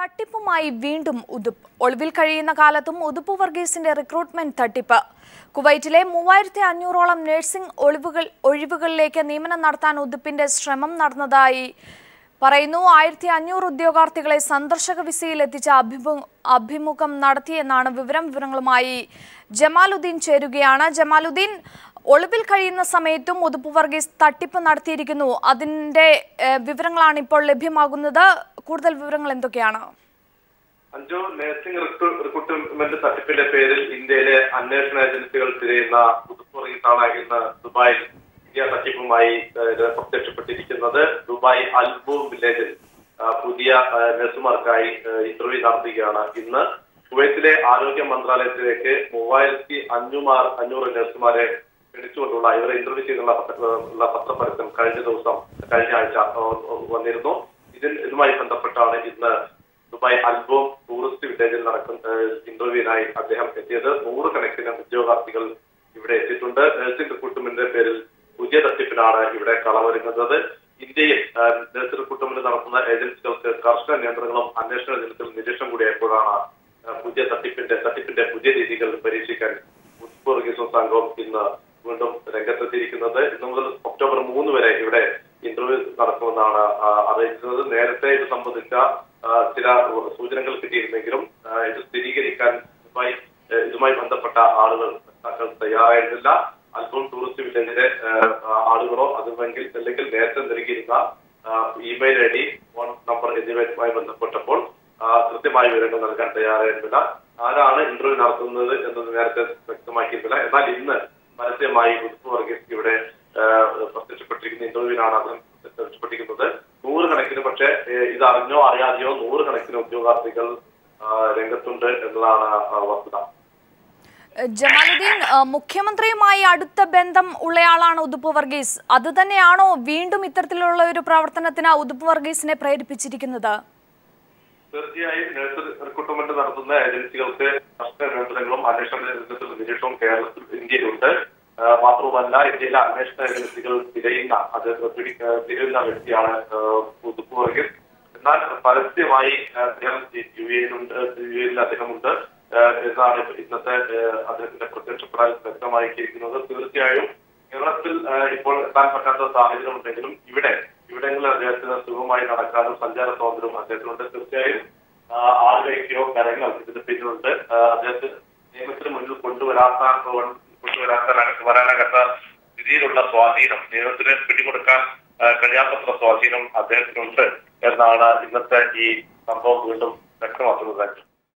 തട്ടിപ്പുമായി വീണ്ടും ഉതുപ്പ് ഒളിവിൽ കഴിയുന്ന കാലത്തും ഉതുപ്പ് വർഗീസിന്റെ റിക്രൂട്ട്മെന്റ് തട്ടിപ്പ് കുവൈറ്റിലെ മൂവായിരത്തി അഞ്ഞൂറോളം നഴ്സിംഗ് ഒളിവുകൾ ഒഴിവുകളിലേക്ക് നിയമനം നടത്താൻ ഉതുപ്പിന്റെ ശ്രമം നടന്നതായി പറയുന്നു ആയിരത്തി അഞ്ഞൂറ് ഉദ്യോഗാർത്ഥികളെ സന്ദർശക വിസയിൽ എത്തിച്ച അഭിമു അഭിമുഖം നടത്തിയെന്നാണ് വിവരം വിവരങ്ങളുമായി ജമാലുദ്ദീൻ ചേരുകയാണ് ജമാലുദ്ദീൻ ഒളിവിൽ കഴിയുന്ന സമയത്തും ഉതുപ്പ് വർഗീസ് തട്ടിപ്പ് നടത്തിയിരിക്കുന്നു അതിന്റെ ഏഹ്, വിവരങ്ങളാണ് ഇപ്പോൾ ലഭ്യമാകുന്നത് കൂടുതൽ വിവരങ്ങൾ എന്തൊക്കെയാണ് അഞ്ചു നഴ്സിംഗ് റിക്രൂ- റിക്രൂട്ട്മെന്റ് തട്ടിപ്പിന്റെ പേരിൽ ഇന്ത്യയിലെ അന്വേഷണ ഏജൻസികൾ തിരയുന്ന പുതുപ്പുറത്താണ് ഇന്ന് ദുബായിൽ ഇന്ത്യ തട്ടിപ്പുമായി ഏഹ്, പ്രത്യക്ഷപ്പെട്ടിരിക്കുന്നത് ദുബായ് അൽബൂം വില്ലേജിൽ ആ, പുതിയ ഏഹ്, നഴ്സുമാർക്കായി ഏഹ്, ഇന്റർവ്യൂ നടത്തുകയാണ് ഇന്ന് കുവൈത്തിലെ ആരോഗ്യ മന്ത്രാലയത്തിലേക്ക് മൂവായിരത്തി അഞ്ഞൂമാർ അഞ്ഞൂറ് നഴ്സുമാരെ ക്ഷണിച്ചുകൊണ്ടുള്ള ഇവരെ ഇന്റർവ്യൂ ചെയ്തുള്ള പത്ര- ഉള്ള പത്രപരസ്യം കഴിഞ്ഞ ദിവസം കഴിഞ്ഞ ആഴ്ച ഏഹ്, വന്നിരുന്നു ഇതിൽ ഇതുമായി ബന്ധപ്പെട്ടാണ് ഇന്ന് ദുബായ് അൽബോം ടൂറിസ്റ്റ് വില്ലേജിൽ നടക്കുന്ന ഇന്റർവ്യൂവിനായി അദ്ദേഹം എത്തിയത് നൂറുകണക്കിന് ഉദ്യോഗാർത്ഥികൾ ഇവിടെ എത്തിയിട്ടുണ്ട് നഴ്സിംഗ് റിക്രൂട്ട്മെന്റിന്റെ പേരിൽ പുതിയ തട്ടിപ്പിനാണ് ഇവിടെ കളവരുന്നത് ഇന്ത്യയിൽ ആ, നഴ്സിംഗ് റിക്രൂട്ട്മെന്റ് നടത്തുന്ന ഏജൻസികൾക്ക് കർശന നിയന്ത്രണങ്ങളും അന്വേഷണ ഏജൻസികൾ നിരീക്ഷണം കൂടിയായപ്പോഴാണ് ആ, പുതിയ തട്ടിപ്പിന്റെ തട്ടിപ്പിന്റെ പുതിയ രീതികൾ പരീക്ഷിക്കാൻ ഉത്പൂർഗീസും സംഘവും ഇന്ന് വീണ്ടും രംഗത്തെത്തിയിരിക്കുന്നത് ഇന്ന് മുതൽ ഒക്ടോബർ മൂന്ന് വരെ ഇവിടെ ഇന്റർവ്യൂ നടക്കുമെന്നാണ് ആ, അറിയിക്കുന്നത് നേരത്തെ ഇത് സംബന്ധിച്ച ആ, ചില സൂചനകൾ കിട്ടിയിരുന്നെങ്കിലും ആ, ഇത് സ്ഥിരീകരിക്കാൻ ഇതുമായി ഏ, ഇതുമായി ബന്ധപ്പെട്ട ആളുകൾ താങ്കൾ തയ്യാറായിരുന്നില്ല അൽബം ടൂറിസ്റ്റ് വില്ലേജിലെ ഏ, ആ, ആളുകളോ അതുമെങ്കിൽ അല്ലെങ്കിൽ നേരത്തെ നൽകിയിരുന്ന ആ, email I D phone number എന്നിവയുമായി ബന്ധപ്പെട്ടപ്പോൾ ആ, കൃത്യമായ വിവരങ്ങൾ നൽകാൻ തയ്യാറായിരുന്നില്ല ആരാണ് ഇന്റർവ്യൂ നടത്തുന്നത് എന്നത് നേരത്തെ വ്യക്തമാക്കിയിരുന്നില്ല എന്നാൽ ഇന്ന് പരസ്യമായി ഉദ്ഭു വർഗീസ് ഇവിടെ ആ, പ്രത്യക്ഷപ്പെട്ടിരിക്കുന്ന ഇന്റർവ്യൂവിനാണ് അദ്ദേഹം പ്രത്യക്ഷപ്പെട്ടിരിക്കുന്നത് നൂറുകണക്കിന് പക്ഷേ ഏ, ഇത് അറിഞ്ഞോ അറിയാതെയോ നൂറുകണക്കിന് ഉദ്യോഗാർത്ഥികൾ ആ, രംഗത്തുണ്ട് എന്നതാണ് ആ, വസ്തുത ഏഹ്, ജമാലുദ്ദീൻ ഏഹ്, മുഖ്യമന്ത്രിയുമായി അടുത്ത ബന്ധം ഉള്ളയാളാണ് ഉതുപ്പ് വർഗീസ് അത് തന്നെയാണോ വീണ്ടും ഇത്തരത്തിലുള്ള ഒരു പ്രവർത്തനത്തിന് ഉതുപ്പ് വർഗീസിനെ പ്രേരിപ്പിച്ചിരിക്കുന്നത് തീർച്ചയായും നഴ്സ് റിക്രൂട്ട്മെന്റ് നടത്തുന്ന ഏജൻസികൾക്ക് കർശന നിയന്ത്രണങ്ങളും അന്വേഷണ ഏജൻസികളുടെ നിരീക്ഷണവും കേരളത്തിൽ ഇന്ത്യയിലുണ്ട് ആ, മാത്രവുമല്ല ഇന്ത്യയിലെ അന്വേഷണ ഏജൻസികൾ തിരയുന്ന അത് പിടി- ആ, തിരയുന്ന വ്യക്തിയാണ് പുതുപ്പു വർഗീസ് എന്നാൽ പരസ്യമായി അദ്ദേഹം യു എയിലുണ്ട് യു എയിൽ അദ്ദേഹമുണ്ട് ആ, എന്നാണ് ഇന്നത്തെ ആ, അദ്ദേഹത്തിന്റെ പ്രത്യക്ഷപ്പെടാൻ വ്യക്തമാക്കിയിരിക്കുന്നത് തീർച്ചയായും കേരളത്തിൽ ആ, ഇപ്പോൾ എത്താൻ പറ്റാത്ത സാഹചര്യം ഉണ്ടെങ്കിലും ഇവിടെ ഇവിടങ്ങളിൽ അദ്ദേഹത്തിന് സുഖമായി നടക്കാനും സഞ്ചാര സ്വാതന്ത്ര്യവും അദ്ദേഹത്തിനുണ്ട് തീർച്ചയായും ആ, ആളുകൾക്കോ കരങ്ങൾ ഇതിന് പിന്നിലുണ്ട് ആ, അദ്ദേഹത്തിന് നിയമത്തിന് മുന്നിൽ കൊണ്ടുവരാത്ത കൊണ്ടുവരാത്ത വരാനാകാത്ത സ്ഥിതിയിലുള്ള സ്വാധീനം നിയമത്തിന് പിടികൊടുക്കാൻ ആ, കഴിയാത്തത്ര സ്വാധീനം അദ്ദേഹത്തിനുണ്ട് എന്നാണ് ഇന്നത്തെ ഈ സംഭവം വീണ്ടും വ്യക്തമാക്കുന്നത്